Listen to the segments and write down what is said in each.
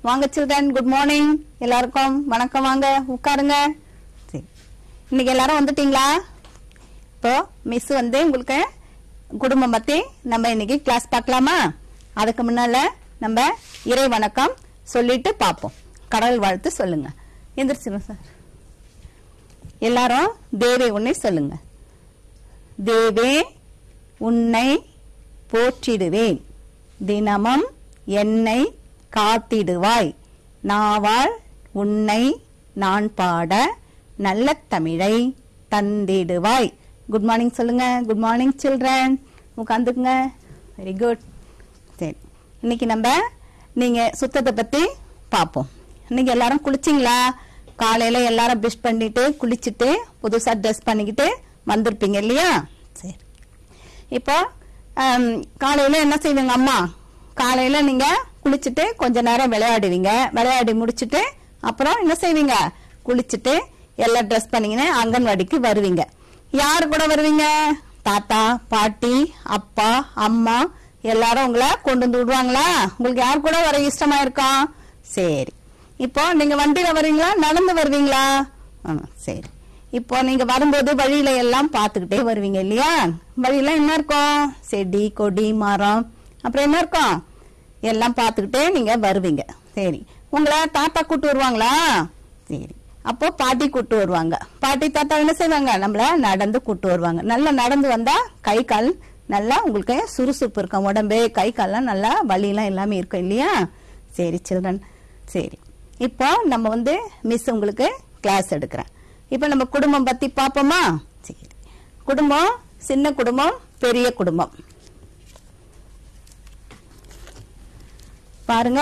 வாங்க children good morning எல்லாருக்கும் வணக்கம் வாங்க உட்காருங்க சரி இன்னைக்கு எல்லாரும் வந்துட்டீங்களா இப்போ மிஸ் வந்து உங்களுக்கு குடும்பம் பத்தி நம்ம இன்னைக்கு கிளாஸ் பார்க்கலாமா அதுக்கு முன்னால நம்ம இறை வணக்கம் சொல்லிட்டு பார்ப்போம் கடவுள் வாழ்த்து சொல்லுங்க எந்திரிச்சிடும் சார் எல்லாரும் தேவே உன்னை சொல்லுங்க தேவே உன்னை போற்றிடுவேன் தினமும் என்னை காத்திடுவாய் நாவால் உன்னை நான் பாட நல்ல தமிழை தந்திடுவாய் குட் மார்னிங் சொல்லுங்க குட் மார்னிங் சில்ட்ரன் உட்காந்துக்குங்க வெரி குட் சரி இன்னைக்கு நம்ம நீங்க சுத்தத்தை பத்தி பார்ப்போம் இன்னைக்கு எல்லாரும் குளிச்சிங்களா காலையில எல்லாரும் பிரஷ் பண்ணிட்டு குளிச்சுட்டு புதுசா ட்ரெஸ் பண்ணிக்கிட்டு வந்திருப்பீங்க இல்லையா சரி இப்போ ஆம், காலையில என்ன செய்வீங்க அம்மா காலையில நீங்க குளிச்சுட்டு கொஞ்ச நேரம் விளையாடுவீங்க விளையாடி முடிச்சுட்டு அப்புறம் என்ன செய்வீங்க குளிச்சுட்டு எல்லாம் ட்ரெஸ் பண்ணீங்கன்னா அங்கன்வாடிக்கு வருவீங்க யாரு கூட வருவீங்க தாத்தா பாட்டி அப்பா அம்மா எல்லாரும் உங்களை கொண்டு வந்து விடுவாங்களா உங்களுக்கு யார் கூட வர இஷ்டமா இருக்கும் சரி இப்போ நீங்க வண்டியில வருவீங்களா நடந்து வருவீங்களா ஆ, சரி இப்போ நீங்க வரும்போது வழியில எல்லாம் பார்த்துக்கிட்டே வருவீங்க இல்லையா வழியில என்ன இருக்கும் செடி கொடி மரம் அப்புறம் என்ன இருக்கும் எல்லாம் பார்த்துக்கிட்டே நீங்க வருவீங்க சரி உங்களை தாத்தா கூட்டு வருவாங்களா சரி அப்போ பாட்டி கூட்டு வருவாங்க பாட்டி தாத்தா என்ன செய்வாங்க நம்மள நடந்து கூட்டு வருவாங்க நல்லா நடந்து வந்தா கை கால் நல்லா உங்களுக்கு சுறுசுறுப்பு இருக்கும் உடம்பு கை கால்லாம் நல்லா வலியெல்லாம் எல்லாமே இருக்கும் இல்லையா சரி சில்ட்ரன் சரி இப்போ நம்ம வந்து மிஸ் உங்களுக்கு கிளாஸ் எடுக்கிறேன் இப்போ நம்ம குடும்பம் பத்தி பார்ப்போமா சரி குடும்பம் சின்ன குடும்பம் பெரிய குடும்பம் பாருங்க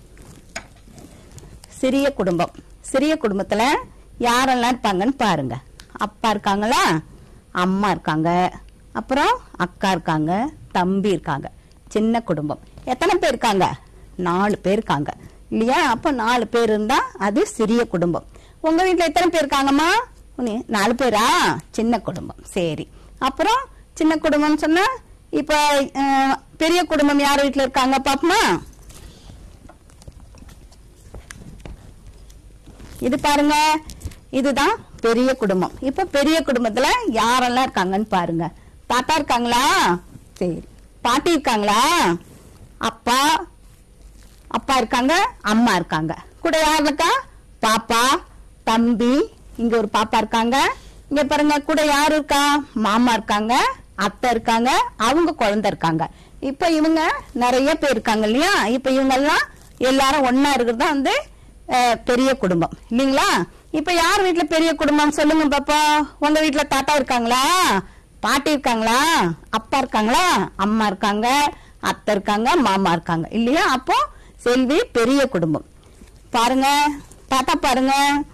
சிறிய குடும்பம் சிறிய குடும்பத்துல யாரெல்லாம் இருப்பாங்கன்னு பாருங்க அப்பா இருக்காங்களா அம்மா இருக்காங்க அப்புறம் அக்கா இருக்காங்க தம்பி இருக்காங்க சின்ன குடும்பம் எத்தனை பேர் இருக்காங்க நாலு பேர் இருக்காங்க இல்லையா அப்ப நாலு பேர் இருந்தா அது சிறிய குடும்பம் உங்க வீட்ல எத்தனை பேர் இருக்காங்கம்மா உன்னி- நாலு பேரா சின்ன குடும்பம் சரி அப்புறம் சின்ன குடும்பம் சொன்னா இப்ப அஹ், பெரிய குடும்பம் யார் வீட்ல இருக்காங்க பாப்போமா இது பாருங்க இதுதான் பெரிய குடும்பம் இப்ப பெரிய குடும்பத்துல யாரெல்லாம் இருக்காங்கன்னு பாருங்க தாத்தா இருக்காங்களா சரி பாட்டி இருக்காங்களா அப்பா அப்பா இருக்காங்க அம்மா இருக்காங்க கூட யார் இருக்கா பாப்பா தம்பி இங்க ஒரு பாப்பா இருக்காங்க இங்க பாருங்க கூட யார் இருக்கா மாமா இருக்காங்க அத்தை இருக்காங்க அவங்க குழந்தை இருக்காங்க இப்ப இவங்க நிறைய பேர் இருக்காங்க இல்லையா இப்ப இவங்க எல்லாம் எல்லாரும் ஒன்னா இருக்கிறது தான் வந்து அஹ், பெரிய குடும்பம் இல்லைங்களா இப்ப யார் வீட்ல பெரிய குடும்பம் சொல்லுங்க பாப்பா உங்க வீட்ல தாத்தா இருக்காங்களா பாட்டி இருக்காங்களா அப்பா இருக்காங்களா அம்மா இருக்காங்க அத்தை இருக்காங்க மாமா இருக்காங்க இல்லையா அப்போ செல்வி பெரிய குடும்பம் பாருங்க தாத்தா பாருங்க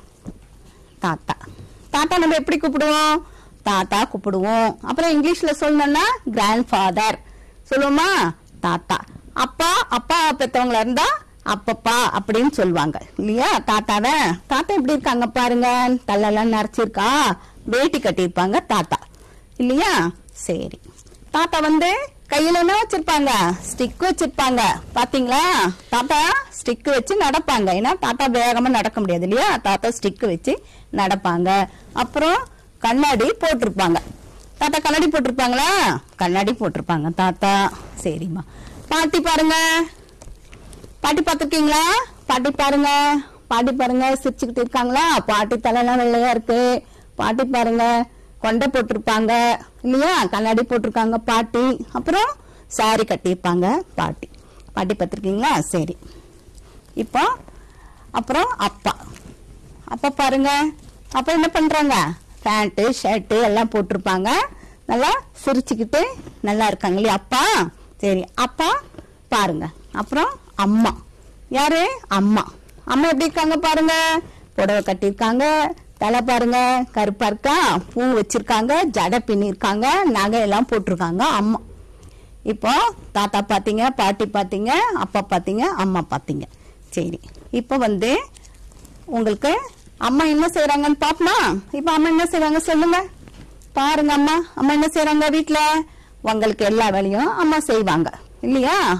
தாத்தா தாத்தா நம்ம எப்படி கூப்பிடுவோம் தாத்தா கூப்பிடுவோம் அப்புறம் இங்கிலீஷ்ல சொல்லணும்னா கிராண்ட் ஃபாதர் சொல்லுவோமா தாத்தா அப்பா அப்பா பெத்தவங்களா இருந்தா அப்பப்பா அப்படின்னு சொல்லுவாங்க இல்லையா தாத்தாவை தாத்தா எப்படி இருக்காங்க பாருங்க தள்ளெல்லாம் நரைச்சிருக்கா வேட்டி கட்டியிருப்பாங்க தாத்தா இல்லையா சரி தாத்தா வந்து கையில என்ன வச்சிருப்பாங்க ஸ்டிக் வச்சிருப்பாங்க பாத்தீங்களா தாத்தா ஸ்டிக் வச்சு நடப்பாங்க ஏன்னா தாத்தா வேகமா நடக்க முடியாது இல்லையா தாத்தா ஸ்டிக் வச்சு நடப்பாங்க அப்புறம் கண்ணாடி போட்டிருப்பாங்க தாத்தா கண்ணாடி போட்டிருப்பாங்களா கண்ணாடி போட்டிருப்பாங்க தாத்தா சரிம்மா பாட்டி பாருங்க பாட்டி பார்த்துருக்கீங்களா பாட்டி பாருங்க பாட்டி பாருங்க சிரிச்சுக்கிட்டு இருக்காங்களா பாட்டி தலையெல்லாம் வெள்ளையா இருக்கு பாட்டி பாருங்க கொண்டை போட்டிருப்பாங்க இல்லையா கண்ணாடி போட்டிருக்காங்க பாட்டி அப்புறம் சாரி கட்டியிருப்பாங்க பாட்டி பாட்டி பார்த்துருக்கீங்களா சரி இப்போ அப்புறம் அப்பா அப்பா பாருங்க அப்பா என்ன பண்றாங்க பேண்ட்டு ஷர்ட்டு எல்லாம் போட்டிருப்பாங்க நல்லா சிரிச்சுக்கிட்டு நல்லா இருக்காங்க இல்லையா அப்பா சரி அப்பா பாருங்க அப்புறம் அம்மா யாரு அம்மா அம்மா எப்படி இருக்காங்க பாருங்க புடவை கட்டியிருக்காங்க தலை பாருங்க கருப்பா இருக்கா பூ வச்சிருக்காங்க ஜடை பின்னிருக்காங்க நகை எல்லாம் போட்டிருக்காங்க அம்மா இப்போ தாத்தா பாத்தீங்க பாட்டி பாத்தீங்க அப்பா பாத்தீங்க அம்மா பாத்தீங்க சரி இப்போ வந்து உங்களுக்கு அம்மா என்ன செய்றாங்கன்னு பாப்போமா இப்போ அம்மா என்ன செய்றாங்க சொல்லுங்க பாருங்க அம்மா அம்மா என்ன செய்றாங்க வீட்ல உங்களுக்கு எல்லா வேலையும் அம்மா செய்வாங்க இல்லையா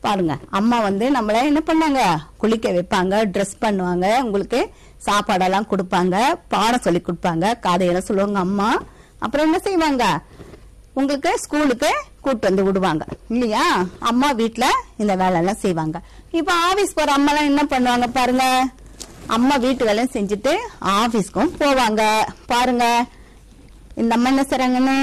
பாருங்க அம்மா வந்து நம்மள என்ன பண்ணாங்க குளிக்க வைப்பாங்க ட்ரெஸ் பண்ணுவாங்க உங்களுக்கு சாப்பாடெல்லாம் கொடுப்பாங்க பாடம் சொல்லி கொடுப்பாங்க கதையெல்லாம் சொல்லுவாங்க அம்மா அப்புறம் என்ன செய்வாங்க உங்களுக்கு ஸ்கூலுக்கு கூட்டு வந்து விடுவாங்க இல்லையா அம்மா வீட்ல இந்த வேலையெல்லாம் செய்வாங்க இப்ப ஆபீஸ் போற அம்மாலாம் என்ன பண்ணுவாங்க பாருங்க அம்மா வீட்டு வேலையும் செஞ்சுட்டு ஆபீஸ்க்கும் போவாங்க பாருங்க இந்த அம்மா என்ன செய்றாங்கன்னு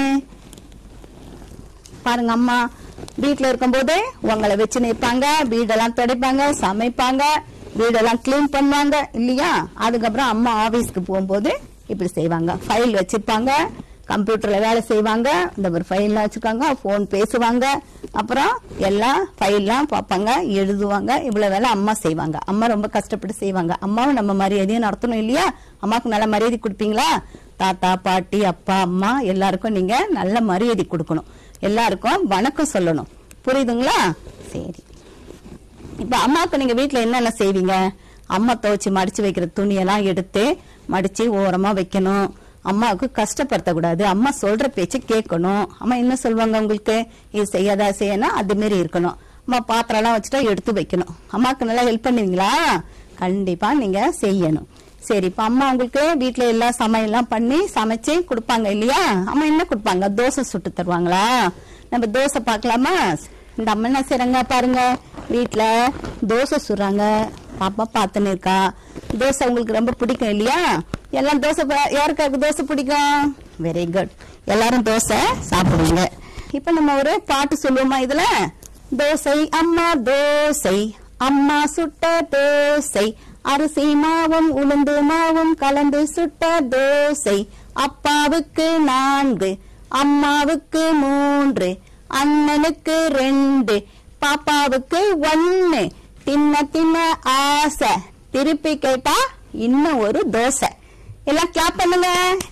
பாருங்க அம்மா வீட்ல இருக்கும்போது உங்களை வச்சு நிற்பாங்க வீடெல்லாம் துடைப்பாங்க சமைப்பாங்க வீடெல்லாம் க்ளீன் பண்ணுவாங்க இல்லையா அதுக்கப்புறம் அம்மா ஆபீஸ்க்கு போகும்போது இப்படி செய்வாங்க ஃபைல் வச்சிருப்பாங்க கம்ப்யூட்டர்ல வேலை செய்வாங்க இந்த ஒரு ஃபைல்லாம் வச்சிருக்காங்க ஃபோன் பேசுவாங்க அப்புறம் எல்லாம் ஃபைல்லாம் பார்ப்பாங்க எழுதுவாங்க இவ்வளவு வேலை அம்மா செய்வாங்க அம்மா ரொம்ப கஷ்டப்பட்டு செய்வாங்க அம்மாவும் நம்ம மரியாதையும் நடத்தணும் இல்லையா அம்மாவுக்கு நல்ல மரியாதை கொடுப்பீங்களா தாத்தா பாட்டி அப்பா அம்மா எல்லாருக்கும் நீங்க நல்ல மரியாதை கொடுக்கணும் எல்லாருக்கும் வணக்கம் சொல்லணும் புரியுதுங்களா சரி இப்ப அம்மாவுக்கு நீங்க வீட்ல என்னென்ன செய்வீங்க அம்மா துவைச்சு மடிச்சு வைக்கிற துணியெல்லாம் எடுத்து மடிச்சு ஓரமா வைக்கணும் அம்மாவுக்கு கஷ்டப்படுத்தக்கூடாது அம்மா சொல்ற பேச்சை கேட்கணும் அம்மா என்ன சொல்லுவாங்க உங்களுக்கு இது செய்யாதா செய்யணும் அது மாரி இருக்கணும் அம்மா பாத்திரம் எல்லாம் வச்சுட்டா எடுத்து வைக்கணும் அம்மாவுக்கு நல்லா ஹெல்ப் பண்ணுவீங்களா கண்டிப்பா நீங்க செய்யணும் சரி இப்ப அம்மா உங்களுக்கு வீட்ல எல்லாம் சமையல்லாம் பண்ணி சமைச்சு கொடுப்பாங்க இல்லையா அம்மா என்ன கொடுப்பாங்க தோசை சுட்டு தருவாங்களா நம்ம தோசை பார்க்கலாமா இந்த அம்மா என்ன செய்றாங்க பாருங்க வீட்ல தோசை சுடுறாங்க பாப்பா பார்த்துன்னு இருக்கா தோசை உங்களுக்கு ரொம்ப பிடிக்கும் இல்லையா எல்லாம் தோசை ப- யாருக்காருக்கு தோசை பிடிக்கும் வெரி குட் எல்லாரும் தோசை சாப்பிடுவீங்க இப்ப நம்ம ஒரு பாட்டு சொல்லுவோமா இதுல தோசை அம்மா தோசை அம்மா சுட்ட தோசை அரிசி மாவும் உளுந்து மாவும் கலந்து சுட்ட தோசை அப்பாவுக்கு நான்கு அம்மாவுக்கு மூன்று அண்ணனுக்கு ரெண்டு பாப்பாவுக்கு ஒன்னு தின்ன தின்ன ஆசை திருப்பி கேட்டா இன்னும் ஒரு தோசை எல்லாம் கிளாப் பண்ணுங்க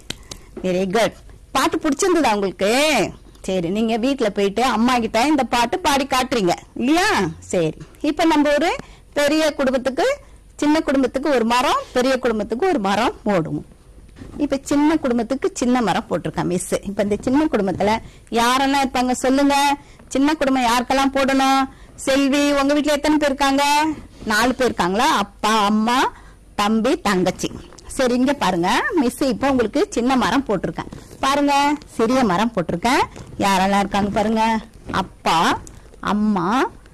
வெரி குட் பாட்டு பிடிச்சிருந்ததா உங்களுக்கு சரி நீங்க வீட்ல போயிட்டு அம்மா கிட்ட இந்த பாட்டு பாடி காட்டுறீங்க இல்லையா சரி இப்ப நம்ம ஒரு பெரிய குடும்பத்துக்கு சின்ன குடும்பத்துக்கு ஒரு மரம் பெரிய குடும்பத்துக்கு ஒரு மரம் போடுவோம் இப்ப சின்ன குடும்பத்துக்கு சின்ன மரம் போட்டிருக்கேன் மிஸ் இப்ப இந்த சின்ன குடும்பத்துல யாரெல்லாம் இருப்பாங்க சொல்லுங்க சின்ன குடும்பம் யாருக்கெல்லாம் போடணும் செல்வி உங்க வீட்ல எத்தனை பேர் இருக்காங்க நாலு பேர் இருக்காங்களா அப்பா அம்மா தம்பி தங்கச்சி சரி இங்க பாருங்க மிஸ் இப்போ உங்களுக்கு சின்ன மரம் போட்டிருக்கேன் பாருங்க சிறிய மரம் போட்டிருக்கேன் யாரெல்லாம் இருக்காங்க பாருங்க அப்பா அம்மா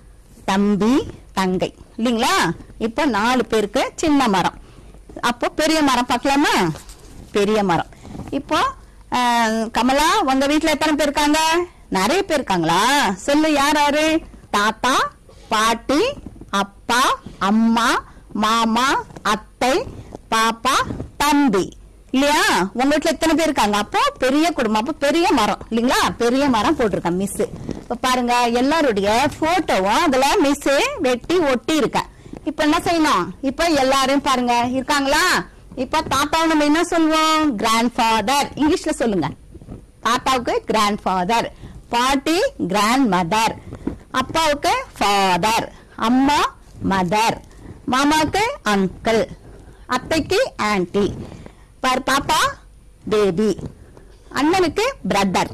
தம்பி தங்கை இல்லைங்களா இப்போ நாலு பேருக்கு சின்ன மரம் அப்போ பெரிய மரம் பார்க்கலாமா பெரிய மரம் இப்போ அஹ், கமலா உங்க வீட்ல எத்தனை பேர் இருக்காங்க நிறைய பேர் இருக்காங்களா சொல்லு யார் யாரு தாத்தா பாட்டி அப்பா அம்மா மாமா அத்தை பாப்பா தம்பி இல்லையா உங்க வீட்ல எத்தனை பேர் இருக்காங்க அப்போ பெரிய குடும்பம் அப்போ பெரிய மரம் இல்லைங்களா பெரிய மரம் போட்டிருக்கேன் மிஸ் இப்ப பாருங்க எல்லாருடைய போட்டோவும் அதுல மிஸ் வெட்டி ஒட்டி இருக்கேன் இப்ப என்ன செய்யணும் இப்ப எல்லாரும் பாருங்க இருக்காங்களா இப்ப தாத்தாவை நம்ம என்ன சொல்லுவோம் கிராண்ட் ஃபாதர் இங்கிலீஷ்ல சொல்லுங்க தாத்தாவுக்கு கிராண்ட் ஃபாதர் பாட்டி கிராண்ட் மதர் அப்பாவுக்கு ஃபாதர் அம்மா மதர் மாமாவுக்கு அங்கிள் அத்தைக்கு ஆன்ட்டி பார் பாப்பா பேபி அண்ணனுக்கு பிரதர்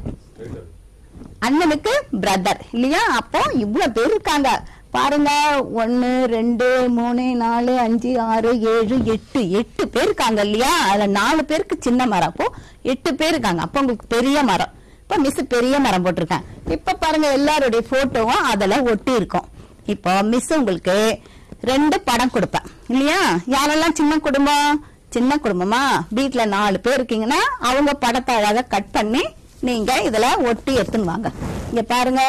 அண்ணனுக்கு பிரதர் இல்லையா அப்போ இவ்வளவு பேர் இருக்காங்க பாருங்க ஒன்னு ரெண்டு மூணு நாலு அஞ்சு ஆறு ஏழு எட்டு எட்டு பேர் இருக்காங்க இல்லையா அதுல நாலு பேருக்கு சின்ன மரம் அப்போ எட்டு பேர் இருக்காங்க அப்போ உங்களுக்கு பெரிய மரம் இப்ப மிஸ் பெரிய மரம் போட்டிருக்கேன் இப்ப பாருங்க எல்லாருடைய போட்டோவும் அதுல ஒட்டி இருக்கும் இப்போ மிஸ் உங்களுக்கு ரெண்டு படம் கொடுப்பேன் இல்லையா யாரெல்லாம் சின்ன குடும்பம் சின்ன குடும்பமா வீட்ல நாலு பேர் இருக்கீங்கன்னா அவங்க படத்தை அழகா கட் பண்ணி நீங்க இதுல ஒட்டி எடுத்துன்னு வாங்க இங்க பாருங்க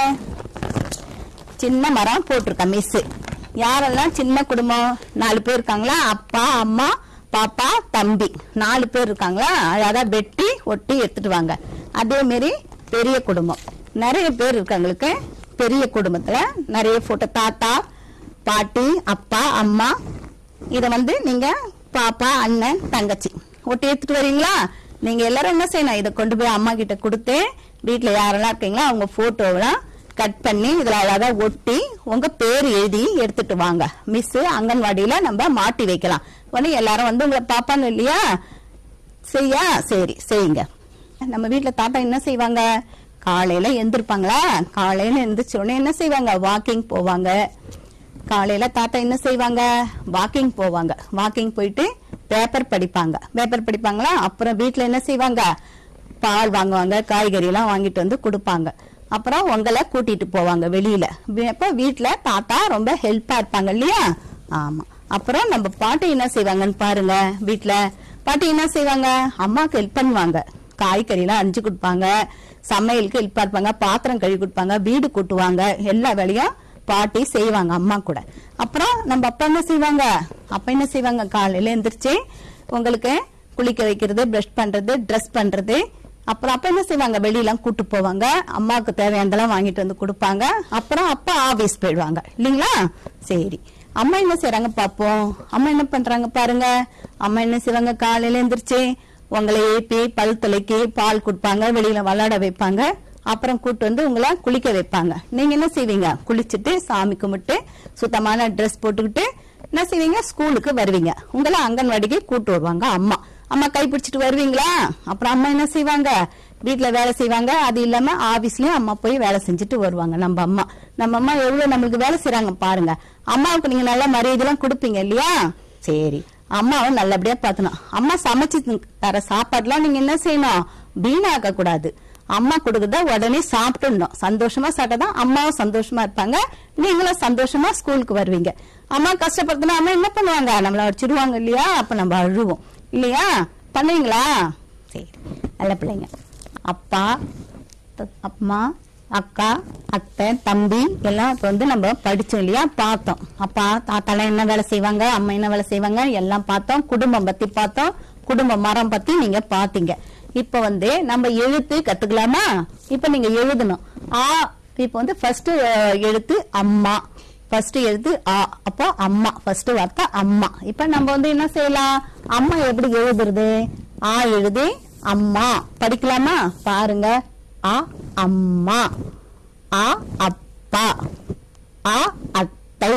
சின்ன மரம் போட்டிருக்கேன் மிஸ் யாரெல்லாம் சின்ன குடும்பம் நாலு பேர் இருக்காங்களா அப்பா அம்மா பாப்பா தம்பி நாலு பேர் இருக்காங்களா அழகா வெட்டி ஒட்டி எடுத்துட்டு வாங்க அதே மாரி பெரிய குடும்பம் நிறைய பேர் இருக்காங்களுக்கு பெரிய குடும்பத்துல நிறைய போட்டோ தாத்தா பாட்டி அப்பா அம்மா இத வந்து நீங்க பாப்பா அண்ணன் தங்கச்சி ஒட்டி எடுத்துட்டு வரீங்களா நீங்க எல்லாரும் என்ன செய்யணும் இதை கொண்டு போய் அம்மா கிட்ட கொடுத்து வீட்ல யாரெல்லாம் இருக்கீங்களோ அவங்க போட்டோவெல்லாம் கட் பண்ணி இதுல அழகா ஒட்டி உங்க பேர் எழுதி எடுத்துட்டு வாங்க மிஸ் அங்கன்வாடியில நம்ம மாட்டி வைக்கலாம் உடனே எல்லாரும் வந்து உங்களை பாப்பாங்க இல்லையா செய்யா சரி செய்யுங்க நம்ம வீட்ல தாத்தா என்ன செய்வாங்க காலையில எந்திருப்பாங்களா காலையில எந்திரிச்ச உடனே என்ன செய்வாங்க வாக்கிங் போவாங்க காலையில தாத்தா என்ன செய்வாங்க வாக்கிங் போவாங்க வாக்கிங் போயிட்டு பேப்பர் படிப்பாங்க பேப்பர் படிப்பாங்களா அப்புறம் வீட்ல என்ன செய்வாங்க பால் வாங்குவாங்க காய்கறி எல்லாம் வாங்கிட்டு வந்து கொடுப்பாங்க அப்புறம் உங்களை கூட்டிட்டு போவாங்க வெளியில வி- அப்ப வீட்ல தாத்தா ரொம்ப ஹெல்ப்பா இருப்பாங்க இல்லையா ஆமா அப்புறம் நம்ம பாட்டி என்ன செய்வாங்கன்னு பாருங்க வீட்ல பாட்டி என்ன செய்வாங்க அம்மாக்கு ஹெல்ப் பண்ணுவாங்க காய்கறி எல்லாம் அரிஞ்சு கொடுப்பாங்க சமையலுக்கு ஹெல்ப்பா இருப்பாங்க பாத்திரம் கழுவி கொடுப்பாங்க வீடு கூட்டுவாங்க எல்லா வேலையும் பாட்டி செய்வாங்க அம்மா கூட அப்புறம் நம்ம அப்பா என்ன செய்வாங்க அப்பா என்ன செய்வாங்க காலையில எந்திரிச்சு உங்களுக்கு குளிக்க வைக்கிறது பிரஷ் பண்றது ட்ரெஸ் பண்றது அப்புறம் அப்பா என்ன செய்வாங்க வெளியெல்லாம் கூட்டு போவாங்க அம்மாவுக்கு தேவையானதெல்லாம் வாங்கிட்டு வந்து கொடுப்பாங்க அப்புறம் அப்பா ஆபீஸ் போயிடுவாங்க இல்லைங்களா சரி அம்மா என்ன செய்றாங்க பாப்போம் அம்மா என்ன பண்றாங்க பாருங்க அம்மா என்ன செய்வாங்க காலையில எந்திரிச்சு உங்களை ஏப்பி பல் துளைக்கி பால் கொடுப்பாங்க வெளியில விளையாட வைப்பாங்க அப்புறம் கூட்டு வந்து உங்களை குளிக்க வைப்பாங்க நீங்க என்ன செய்வீங்க குளிச்சுட்டு சாமி கும்பிட்டு சுத்தமான ட்ரெஸ் போட்டுக்கிட்டு என்ன செய்வீங்க ஸ்கூலுக்கு வருவீங்க உங்களை அங்கன்வாடிக்கு கூட்டு வருவாங்க அம்மா அம்மா கை பிடிச்சிட்டு வருவீங்களா அப்புறம் அம்மா என்ன செய்வாங்க வீட்ல வேலை செய்வாங்க அது இல்லாம ஆபீஸ்லயும் அம்மா போய் வேலை செஞ்சுட்டு வருவாங்க நம்ம அம்மா நம்ம அம்மா எவ்வளவு நம்மளுக்கு வேலை செய்றாங்க பாருங்க அம்மாவுக்கு நீங்க நல்ல மரியாதைலாம் கொடுப்பீங்க இல்லையா சரி அம்மாவை நல்லபடியா பாத்தணும் அம்மா சமைச்சு தர சாப்பாடுலாம் நீங்க என்ன செய்யணும் வீணாக்க கூடாது அம்மா கொடுக்கறத உடனே சாப்பிட்டுடணும் சந்தோஷமா சாப்பிட்டாதான் அம்மாவும் சந்தோஷமா இருப்பாங்க நீங்களும் சந்தோஷமா ஸ்கூலுக்கு வருவீங்க அம்மா கஷ்டப்படுத்தினா அம்மா என்ன பண்ணுவாங்க நம்மள அடிச்சிடுவாங்க இல்லையா அப்ப நம்ம அழுவோம் இல்லையா பண்ணுவீங்களா சரி நல்ல பிள்ளைங்க அப்பா த- அம்மா அக்கா அத்தை தம்பி எல்லாம் இப்ப வந்து நம்ம படிச்சோம் இல்லையா பார்த்தோம் அப்பா தாத்தாலாம் என்ன வேலை செய்வாங்க அம்மா என்ன வேலை செய்வாங்க எல்லாம் பார்த்தோம் குடும்பம் பத்தி பார்த்தோம் குடும்ப மரம் பத்தி நீங்க பாத்தீங்க இப்ப வந்து நம்ம எழுத்து கத்துக்கலாமா இப்ப நீங்க எழுதணும் ஆ இப்ப வந்து ஃபர்ஸ்ட் எழுத்து அம்மா ஃபர்ஸ்ட் எழுத்து ஆ அப்போ அம்மா ஃபர்ஸ்ட் வார்த்தை அம்மா இப்ப நம்ம வந்து என்ன செய்யலாம் அம்மா எப்படி எழுதுறது ஆ எழுதி அம்மா படிக்கலாமா பாருங்க ஆ அம்மா ஆ அப்பா ஆ அத்தை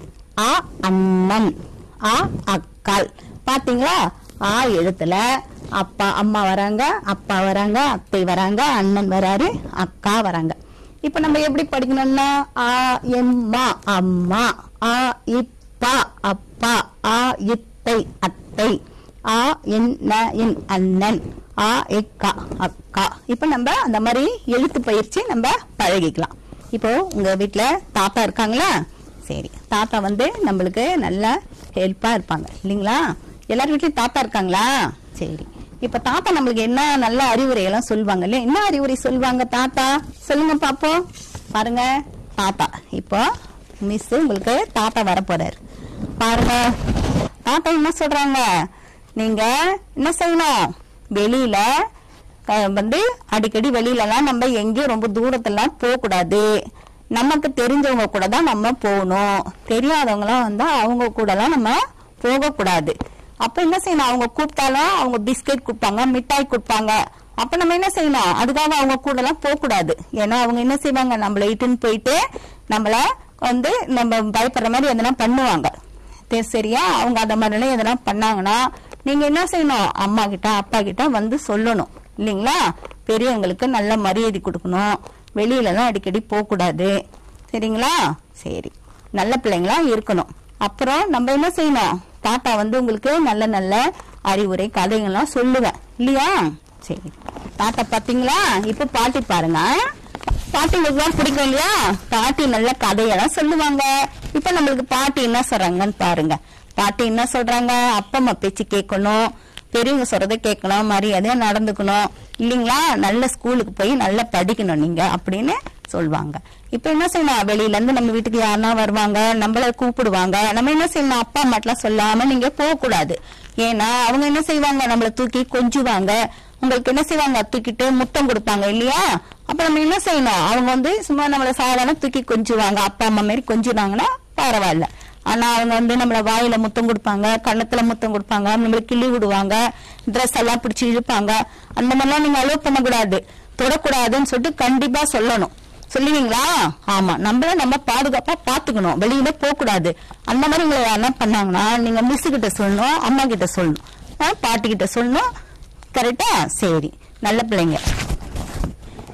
ஆ அண்ணன் ஆ அக்காள் பாத்தீங்களா ஆ எழுத்துல அப்பா அம்மா வராங்க அப்பா வராங்க அத்தை வராங்க அண்ணன் வராரு அக்கா வராங்க இப்ப நம்ம எப்படி படிக்கணும்னா ஆ எம்மா அம்மா ஆ இப்பா அப்பா ஆ இத்தை அத்தை ஆ என்ன என் அண்ணன் ஆ எக்கா அக்கா இப்ப நம்ம அந்த மாதிரி எழுத்து பயிற்சி நம்ம பழகிக்கலாம் இப்போ உங்க வீட்ல தாத்தா இருக்காங்களா சரி தாத்தா வந்து நம்மளுக்கு நல்ல ஹெல்ப்பா இருப்பாங்க இல்லைங்களா எல்லார் வீட்லயும் தாத்தா இருக்காங்களா சரி இப்ப தாத்தா நம்மளுக்கு என்ன நல்ல அறிவுரை எல்லாம் சொல்லுவாங்க இல்லையா என்ன அறிவுரை சொல்லுவாங்க தாத்தா சொல்லுங்க பாப்போம் பாருங்க தாத்தா இப்போ மிஸ் உங்களுக்கு தாத்தா வர போறாரு பாருங்க தாத்தா என்ன சொல்றாங்க நீங்க என்ன செய்யணும் வெளியில அஹ், வந்து அடிக்கடி வெளியிலலாம் நம்ம எங்கேயும் ரொம்ப தூரத்துலாம் போக கூடாது நமக்கு தெரிஞ்சவங்க கூட தான் நம்ம போகணும் தெரியாதவங்களாம் வந்தா அவங்க கூடலாம் நம்ம போகக்கூடாது அப்ப என்ன செய்யணும் அவங்க கூப்பிட்டாலும் அவங்க பிஸ்கெட் கொடுப்பாங்க மிட்டாய் கொடுப்பாங்க அப்ப நம்ம என்ன செய்யணும் அதுக்காக அவங்க கூட எல்லாம் போக கூடாது ஏன்னா அவங்க என்ன செய்வாங்க நம்மள இட்டுன்னு போயிட்டு நம்மள வந்து நம்ம பயப்படுற மாதிரி எதனா பண்ணுவாங்க தெ- சரியா அவங்க அந்த மாதிரிலாம் எதனா பண்ணாங்கன்னா நீங்க என்ன செய்யணும் அம்மா கிட்ட அப்பா கிட்ட வந்து சொல்லணும் இல்லைங்களா பெரியவங்களுக்கு நல்ல மரியாதை கொடுக்கணும் வெளியில எல்லாம் அடிக்கடி போக கூடாது சரிங்களா சரி நல்ல பிள்ளைங்களா இருக்கணும் அப்புறம் நம்ம என்ன செய்யணும் தாத்தா வந்து உங்களுக்கு நல்ல நல்ல அறிவுரை கதைகள்லாம் சொல்லுவேன் இல்லையா சரி தாத்தா பாத்தீங்களா இப்ப பாட்டி பாருங்க பாட்டிங்களுக்கு தான் பிடிக்கும் இல்லையா பாட்டி நல்ல கதையெல்லாம் சொல்லுவாங்க இப்ப நம்மளுக்கு பாட்டி என்ன சொல்றாங்கன்னு பாருங்க பாட்டி என்ன சொல்றாங்க அப்பா அம்மா பேச்சு கேட்கணும் பெரியவங்க சொல்றதை கேட்கணும் மரியாதையா நடந்துக்கணும் இல்லைங்களா நல்ல ஸ்கூலுக்கு போய் நல்லா படிக்கணும் நீங்க அப்படின்னு சொல்லுவாங்க இப்ப என்ன செய்யணும் வெளியில இருந்து நம்ம வீட்டுக்கு யாருன்னா வருவாங்க நம்மள கூப்பிடுவாங்க நம்ம என்ன செய்யணும் அப்பா அம்மாட்டெல்லாம் சொல்லாம நீங்க போக கூடாது ஏன்னா அவங்க என்ன செய்வாங்க நம்மள தூக்கி கொஞ்சுவாங்க உங்களுக்கு என்ன செய்வாங்க தூக்கிட்டு முத்தம் கொடுப்பாங்க இல்லையா அப்ப நம்ம என்ன செய்யணும் அவங்க வந்து சும்மா நம்மள சாதாரண தூக்கி கொஞ்சுவாங்க அப்பா அம்மா மாதிரி கொஞ்சுனாங்கன்னா பரவாயில்ல ஆனா அவங்க வந்து நம்மள வாயில முத்தம் கொடுப்பாங்க கண்ணத்துல முத்தம் கொடுப்பாங்க நம்மள கிள்ளி விடுவாங்க ட்ரெஸ் எல்லாம் பிடிச்சி இழுப்பாங்க அந்த மாதிரிலாம் நீங்க அலோவ் பண்ணக்கூடாது தொடக்கூடாதுன்னு சொல்லிட்டு கண்டிப்பா சொல்லணும் சொல்லுவீங்களா ஆமா நம்மள நம்ம பாதுகாப்பா பாத்துக்கணும் வெளியில போக கூடாது அந்த மாதிரி உங்களை என்ன பண்ணாங்கன்னா நீங்க மிஸ் கிட்ட சொல்லணும் அம்மா கிட்ட சொல்லணும் ஆ, பாட்டி கிட்ட சொல்லணும் கரெக்டா சரி நல்ல பிள்ளைங்க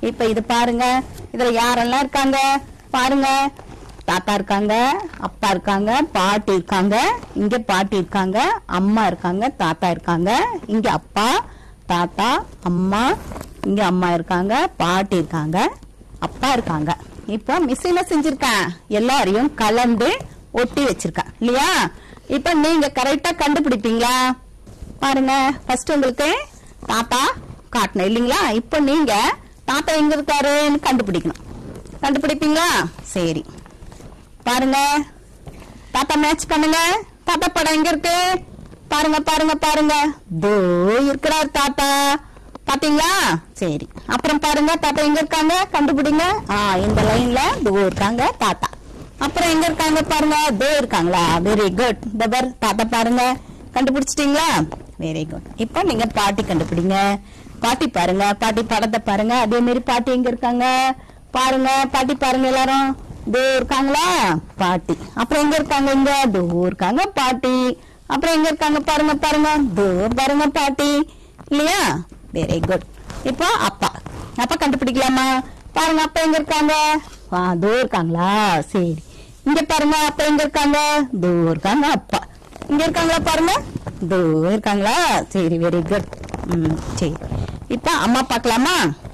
இப்ப இது பாருங்க இதுல யாரெல்லாம் இருக்காங்க பாருங்க தாத்தா இருக்காங்க அப்பா இருக்காங்க பாட்டி இருக்காங்க இங்க பாட்டி இருக்காங்க அம்மா இருக்காங்க தாத்தா இருக்காங்க இங்க அப்பா தாத்தா அம்மா இங்க அம்மா இருக்காங்க பாட்டி இருக்காங்க அப்பா இருக்காங்க இப்ப மிஸ் என்ன செஞ்சிருக்கேன் எல்லாரையும் கலந்து ஒட்டி வச்சிருக்கேன் இல்லையா இப்ப நீங்க கரெக்டா கண்டுபிடிப்பீங்களா பாருங்க ஃபர்ஸ்ட் உங்களுக்கு தாத்தா காட்டணும் இல்லைங்களா இப்போ நீங்க தாத்தா எங்க இருக்காருன்னு கண்டுபிடிக்கணும் கண்டுபிடிப்பீங்களா சரி பாருங்க தாத்தா மேட்ச் பண்ணுங்க தாத்தா படம் எங்க இருக்கு பாருங்க பாருங்க பாருங்க தோ இருக்கிறார் தாத்தா பாத்தீங்களா சரி அப்புறம் பாருங்க தாத்தா எங்க இருக்காங்க கண்டுபிடிங்க ஆ இந்த லைன்ல தோ இருக்காங்க தாத்தா அப்புறம் எங்க இருக்காங்க பாருங்க தோ இருக்காங்களா வெரி குட் இந்த பார் தாத்தா பாருங்க கண்டுபிடிச்சிட்டீங்களா வெரி குட் இப்போ நீங்க பாட்டி கண்டுபிடிங்க பாட்டி பாருங்க பாட்டி படத்தை பாருங்க அதே மாதிரி பாட்டி எங்க இருக்காங்க பாருங்க பாட்டி பாருங்க எல்லாரும் தோ இருக்காங்களா பாட்டி அப்புறம் எங்க இருக்காங்க இங்க தோ இருக்காங்க பாட்டி அப்புறம் எங்க இருக்காங்க பாருங்க பாருங்க தோ பாருங்க பாட்டி இல்லையா வெரி குட் இப்போ அப்பா அப்பா கண்டுபிடிக்கலாமா பாருங்க அப்பா எங்க இருக்காங்க ஆ தோ இருக்காங்களா சரி இங்க பாருங்க அப்பா எங்க இருக்காங்க தோ இருக்காங்க அப்பா இங்க இருக்காங்களா பாருங்க தோ இருக்காங்களா சரி வெரி குட் ம் சரி இப்போ அம்மா பார்க்கலாமா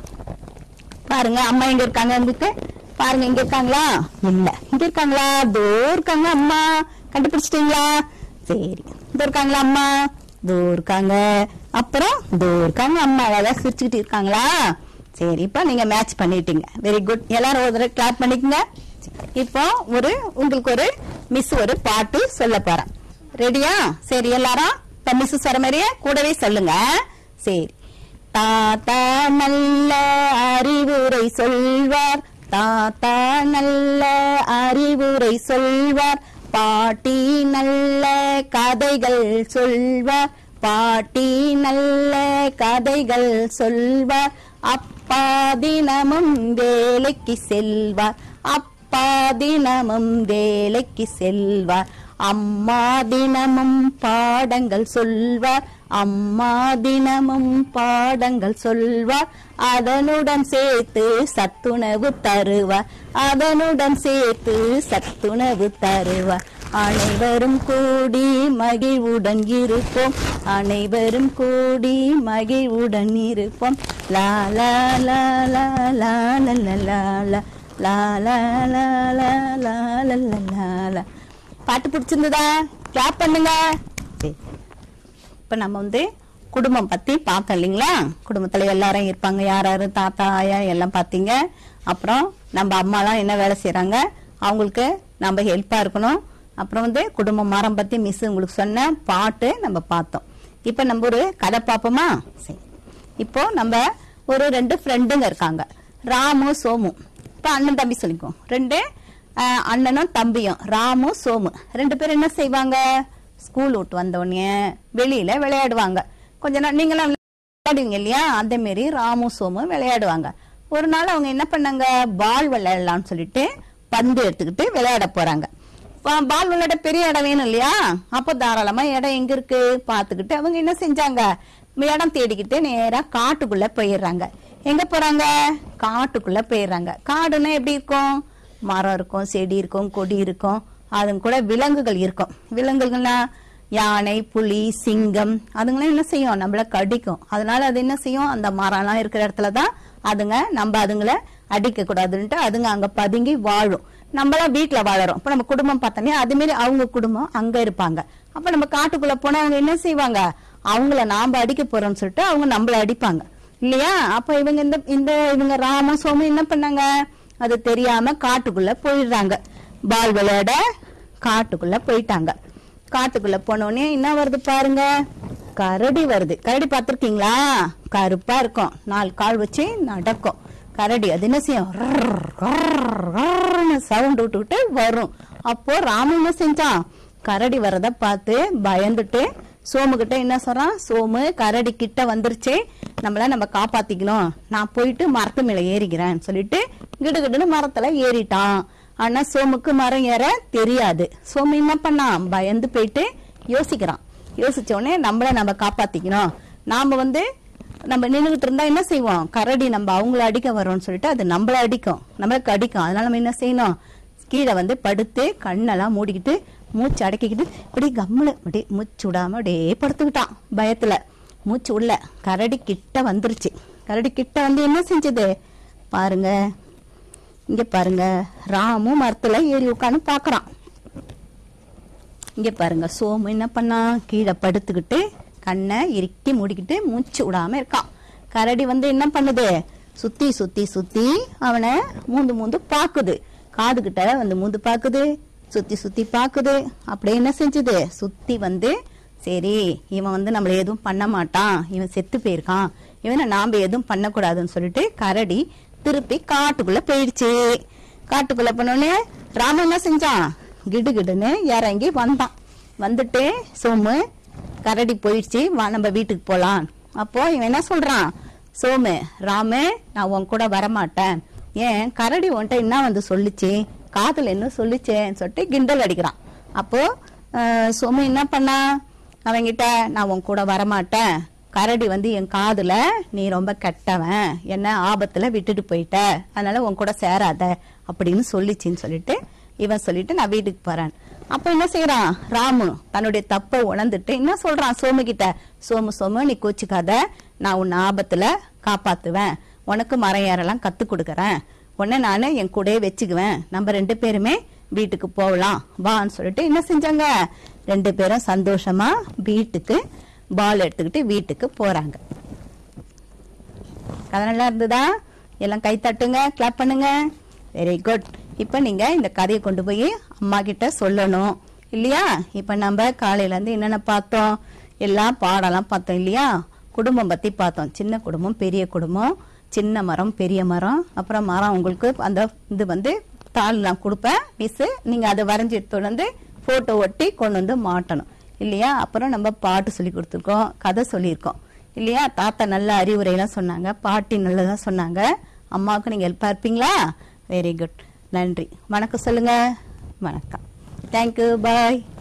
பாருங்க அம்மா எங்க இருக்காங்க உங்களுக்கு பாருங்க இங்க இருக்காங்களா இல்ல இங்க இருக்காங்களா தோ இருக்காங்க அம்மா கண்டுபிடிச்சிட்டீங்களா சரி இதோ இருக்காங்களா அம்மா தோ இருக்காங்க அப்புறம் தோ இருக்காங்க அம்மா அழகா சிரிச்சுக்கிட்டு இருக்காங்களா சரி இப்போ நீங்க மேட்ச் பண்ணிட்டீங்க வெரி குட் எல்லாரும் ஒரு தடவை கிளாப் பண்ணிக்கங்க இப்போ ஒரு உங்களுக்கு ஒரு மிஸ் ஒரு பாட்டு சொல்ல போறேன் ரெடியா சரி எல்லாரும் இப்ப மிஸ் சொல்ற மாதிரியே கூடவே சொல்லுங்க சரி தாத்தா நல்ல அறிவுரை சொல்வார் தாத்தா நல்ல அறிவுரை சொல்வார் பாட்டி நல்ல கதைகள் சொல்வார் பாட்டி நல்ல கதைகள் சொல்வார் அப்பா தினமும் வேலைக்கு செல்வார் அப்பா தினமும் வேலைக்கு செல்வார் அம்மா தினமும் பாடங்கள் சொல்வார் அம்மா தினமும் பாடங்கள் சொல்வார் அதனுடன் சேர்த்து சத்துணவு தருவார் அதனுடன் சேர்த்து சத்துணவு தருவார் அனைவரும் கூடி மகிழ்வுடன் இருப்போம் அனைவரும் கூடி மகிழ்வுடன் இருப்போம் லா லா லா லா லா லா லா லா லா லா லா லா லா லா லா லா லா பாட்டு பிடிச்சிருந்ததா கிளாப் பண்ணுங்க சரி இப்ப நம்ம வந்து குடும்பம் பத்தி பார்த்தோம் இல்லைங்களா குடும்பத்துல எல்லாரும் இருப்பாங்க யார் யாரு தாத்தா ஆயா எல்லாம் பார்த்தீங்க அப்புறம் நம்ம அம்மாலாம் என்ன வேலை செய்றாங்க அவங்களுக்கு நம்ம ஹெல்ப்பா இருக்கணும் அப்புறம் வந்து குடும்ப மரம் பத்தி மிஸ் உங்களுக்கு சொன்ன பாட்டு நம்ம பார்த்தோம் இப்ப நம்ம ஒரு கதை பார்ப்போமா சரி இப்போ நம்ம ஒரு ரெண்டு ஃப்ரெண்டுங்க இருக்காங்க ராமு சோமு இப்ப அண்ணன் தம்பி சொல்லிக்கோ ரெண்டு அஹ், அண்ணனும் தம்பியும் ராமு சோமு ரெண்டு பேரும் என்ன செய்வாங்க ஸ்கூல் விட்டு வந்த உடனே வெளியில விளையாடுவாங்க கொஞ்ச நாள் நீங்களாம் விளையாடுவீங்க இல்லையா அந்த மாரி ராமு சோமு விளையாடுவாங்க ஒரு நாள் அவங்க என்ன பண்ணாங்க பால் விளையாடலாம்னு சொல்லிட்டு பந்து எடுத்துக்கிட்டு விளையாட போறாங்க பா- பால் விளையாட பெரிய இடம் வேணும் இல்லையா அப்போ தாராளமா இடம் எங்க இருக்கு பாத்துக்கிட்டு அவங்க என்ன செஞ்சாங்க இடம் தேடிக்கிட்டு நேரா காட்டுக்குள்ள போயிடுறாங்க எங்க போறாங்க காட்டுக்குள்ள போயிடுறாங்க காடுன்னா எப்படி இருக்கும் மரம் இருக்கும் செடி இருக்கும் கொடி இருக்கும் அதுங்க கூட விலங்குகள் இருக்கும் விலங்குகள்னா யானை புலி சிங்கம் அதுங்களாம் என்ன செய்யும் நம்மள கடிக்கும் அதனால அது என்ன செய்யும் அந்த மரம்லாம் இருக்கிற இடத்துல தான் அதுங்க நம்ம அதுங்களை அடிக்க கூடாதுன்ட்டு அதுங்க அங்க பதுங்கி வாழும் நம்மளாம் வீட்டுல வாழறோம் இப்ப நம்ம குடும்பம் பார்த்தோமே அது மாதிரி அவங்க குடும்பம் அங்க இருப்பாங்க அப்ப நம்ம காட்டுக்குள்ள போனா அவங்க என்ன செய்வாங்க அவங்கள நாம அடிக்க போறோம்னு சொல்லிட்டு அவங்க நம்மள அடிப்பாங்க இல்லையா அப்ப இவங்க இந்த இந்த இவங்க ராம சோமு என்ன பண்ணாங்க அது தெரியாம காட்டுக்குள்ள போயிடுறாங்க பால் விளையாட காட்டுக்குள்ள போயிட்டாங்க காட்டுக்குள்ள போனோடனே என்ன வருது பாருங்க கரடி வருது கரடி பார்த்திருக்கீங்களா கருப்பா இருக்கும் நாலு கால் வச்சு நடக்கும் கரடி அது என்ன செய்யும் சவுண்ட் விட்டுக்கிட்டு வரும் அப்போ ராமன் என்ன செஞ்சான் கரடி வரத பார்த்து பயந்துட்டு சோமு கிட்ட என்ன சொல்றான் சோமு கரடி கிட்ட வந்துருச்சே நம்மள நம்ம காப்பாத்திக்கணும் நான் போயிட்டு மரத்து மேல ஏறிக்கிறேன் சொல்லிட்டு கிடுகிடுன்னு மரத்துல ஏறிட்டான் ஆனா சோமுக்கு மரம் ஏற தெரியாது சோமு என்ன பண்ணான் பயந்து போயிட்டு யோசிக்கிறான் யோசிச்ச உடனே நம்மள நம்ம காப்பாத்திக்கணும் நாம வந்து நம்ம நின்றுகிட்டு இருந்தா என்ன செய்வோம் கரடி நம்ம அவங்கள அடிக்க வரோம்னு சொல்லிட்டு அது நம்மள அடிக்கும் நம்மளுக்கு அடிக்கும் அதனால நம்ம என்ன செய்யணும் கீழே வந்து படுத்து கண்ணெல்லாம் மூடிக்கிட்டு மூச்சு அடக்கிக்கிட்டு இப்படி கம்முனு இப்படி மூச்சு விடாம அப்படியே படுத்துக்கிட்டான் பயத்துல மூச்சு உள்ள கரடி கிட்ட வந்துருச்சு கரடி கிட்ட வந்து என்ன செஞ்சது பாருங்க இங்க பாருங்க ராமும் மரத்துல ஏறி உட்காந்து பாக்குறான் இங்க பாருங்க சோமு என்ன பண்ணான் கீழே படுத்துக்கிட்டு கண்ணை இறுக்கி மூடிக்கிட்டு மூச்சு விடாம இருக்கான் கரடி வந்து என்ன பண்ணுது சுத்தி சுத்தி சுத்தி அவனை மூந்து மூந்து பாக்குது காது கிட்ட வந்து மூந்து பாக்குது சுத்தி சுத்தி பாக்குது அப்படியே என்ன செஞ்சது சுத்தி வந்து சரி இவன் வந்து நம்மள எதுவும் பண்ண மாட்டான் இவன் செத்து போயிருக்கான் இவனை நாம எதுவும் பண்ணக்கூடாதுன்னு சொல்லிட்டு கரடி திருப்பி காட்டுக்குள்ள போயிடுச்சு காட்டுக்குள்ள போனோடனே ராமன் என்ன செஞ்சான் கிடு கிடுன்னு இறங்கி வந்தான் வந்துட்டு சோமு கரடி போயிடுச்சு வா நம்ம வீட்டுக்கு போலாம் அப்போ இவன் என்ன சொல்றான் சோமு ராமு நான் உன் கூட வரமாட்டேன் ஏன் கரடி உன்கிட்ட என்ன வந்து சொல்லுச்சு காதுல என்ன சொல்லுச்சேன்னு சொல்லிட்டு கிண்டல் அடிக்கிறான் அப்போ அஹ், சோமு என்ன பண்ணா அவன்கிட்ட நான் உன் கூட வரமாட்டேன் கரடி வந்து என் காதுல நீ ரொம்ப கெட்டவன் என்ன ஆபத்துல விட்டுட்டு போயிட்ட அதனால உன் கூட சேராத அப்படின்னு சொல்லிச்சின்னு சொல்லிட்டு இவன் சொல்லிட்டு நான் வீட்டுக்கு போறேன் அப்ப என்ன செய்யறான் ராமு தன்னுடைய தப்பை உணர்ந்துட்டு என்ன சொல்றான் சோமு கிட்ட சோமு சோமு நீ கோச்சிக்காத நான் உன்னை ஆபத்துல காப்பாத்துவேன் உனக்கு மரம் ஏறலாம் கத்து கொடுக்கறேன் உன்னை நானு என் கூடயே வச்சுக்குவேன் நம்ம ரெண்டு பேருமே வீட்டுக்கு போகலாம் வான்னு சொல்லிட்டு என்ன செஞ்சாங்க ரெண்டு பேரும் சந்தோஷமா வீட்டுக்கு பால் எடுத்துக்கிட்டு வீட்டுக்கு போறாங்க கதை நல்லா இருந்ததா எல்லாம் கை தட்டுங்க கிளாப் பண்ணுங்க வெரி குட் இப்போ நீங்க இந்த கதையை கொண்டு போய் அம்மா கிட்ட சொல்லணும் இல்லையா இப்போ நம்ம காலையில இருந்து என்னென்ன பார்த்தோம் எல்லாம் பாடலாம் பார்த்தோம் இல்லையா குடும்பம் பத்தி பார்த்தோம் சின்ன குடும்பம் பெரிய குடும்பம் சின்ன மரம் பெரிய மரம் அப்புறம் மரம் உங்களுக்கு அந்த இது வந்து தாள் நான் கொடுப்பேன் மிஸ் நீங்க அதை வரைஞ்சி எடுத்துட்டு வந்து போட்டோ ஒட்டி கொண்டு வந்து மாட்டணும் இல்லையா அப்புறம் நம்ம பாட்டு சொல்லி கொடுத்துருக்கோம் கதை சொல்லியிருக்கோம் இல்லையா தாத்தா நல்ல அறிவுரைலாம் சொன்னாங்க பாட்டி நல்லதா சொன்னாங்க அம்மாவுக்கு நீங்க ஹெல்ப்பா இருப்பீங்களா வெரி குட் நன்றி வணக்கம் சொல்லுங்க வணக்கம் தேங்க்யூ பாய்